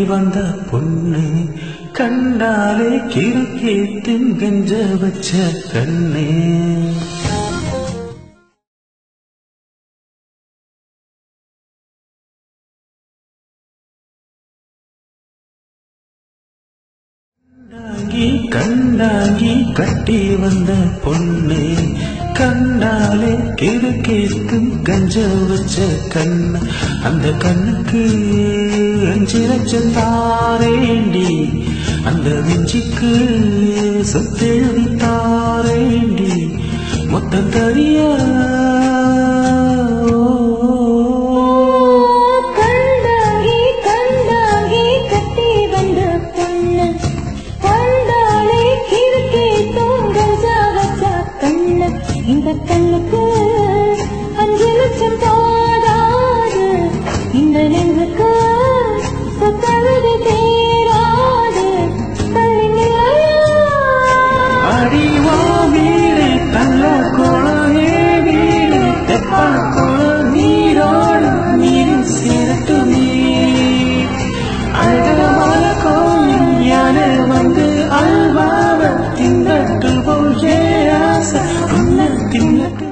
வந்த பொண்ணு கண்டாலே கிறுக்கேத்தும் கெஞ்ச வச்ச கண்ணே கண்டாங்கி கண்டாங்கி கட்டி வந்த பொண்ணு கண்டாலே கிறுக்கேத்தும் கஞ்ச வச்ச கண்ணு அந்த கண்ணுக்கு அஞ்சு லட்சம் தாரேண்டி அந்த நெஞ்சுக்கு சொத்தெழுதி தாரேண்டி மொத்தம் தரியா கண்டாங்கி கண்டாங்கி கட்டி வந்த பொண்ணு கண்டாலே கிறுக்கே தூங்கஞ்ச வச்ச கண்ணு இந்த கண்ணுக்கு அஞ்சு லட்சம் போதாது இந்த நெஞ்சுக்கு சொத்தழுது தேராது தள்ளி நிலையா அடிவா வீடு தள்ள குளமே வீடு தெப்பா குளம் நீரோடு நீரில் சேரட்டுமே அழகமான கோயில் யானை வந்து அல்வாவ தின்னட்டு போயே ஆசை உன்னை தின்னட்டுமே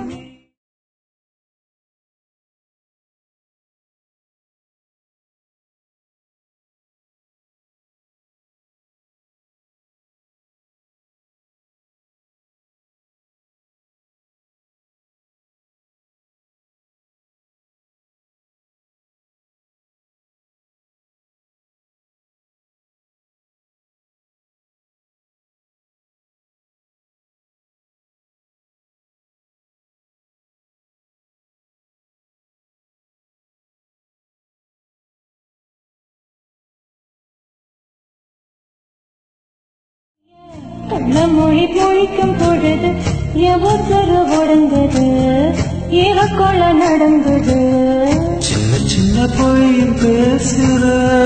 கண்ண மொழி மொழிக்கும் பொழுது எவசர உடந்தது ஏவ கொள்ள நடந்தது சின்ன சின்ன பொய்யும் பேசுற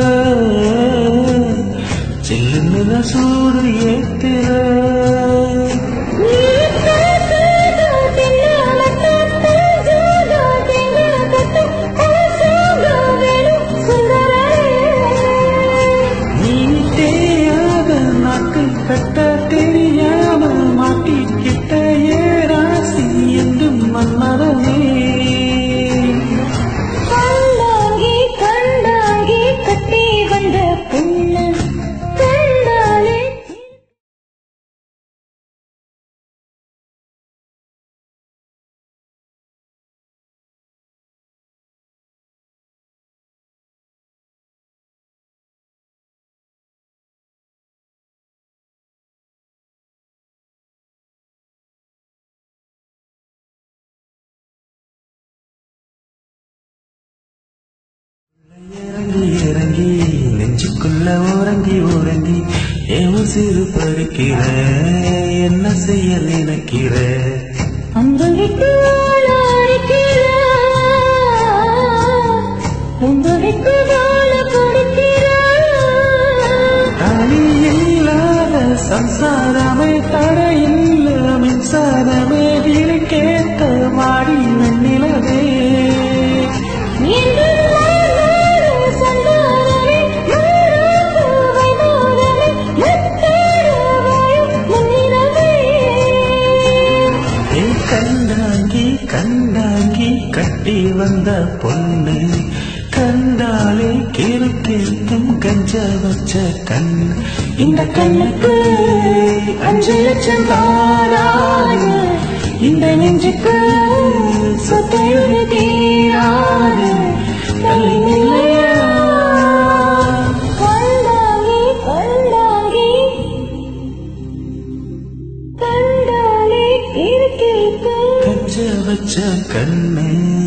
சில்லுன்னு சூடு ஏத்துற நீ பேசுதோ தின்னால தத்தூதோ திங்கள் கட்டும் பேசுதோ வேணும் சுந்தரே நீ தெரியாத நாக்கு கட்ட தெரியாம மாட்டிக்கிட்ட ஏ ராசி என்றும் மன்மரமே கண்டாங்கி கண்டாங்கி கட்டி வந்த பொண்ணு கண்டாலே இறங்கி இறங்கி நெஞ்சுக்குள்ள உறங்கி உறங்கி ஏன் சிறு பறிக்கிற என்ன செய்ய நினைக்கிற அங்கு விட்டு அழைக்கிற உங்க விட்டு வாழ கொடுக்கிற தனி இல்லாத சம்சாரமே தடையில்ல மின்சாரமே கேட்ட மாடி நன்னிலவே என்று நாடு சந்தானமே மாறாப்பு வைதானமே முத்தேடு வாழும் முன்னிலவே ஏ கண்டாங்கி கண்டாங்கி கட்டி வந்த பொண்ணு கண்டாலே கிறுக்கேத்தும் கஞ்ச வச்ச கண் இந்த கண்ணுக்கு அஞ்சு லட்சம் தாராது இந்த நெஞ்சுக்கு சொத்தெழுதி தீராது தள்ளி நிலையா கண்டாங்கி கண்டாங்கி கண்டாலே இருக்கேன் கஞ்ச வச்ச கண்ணு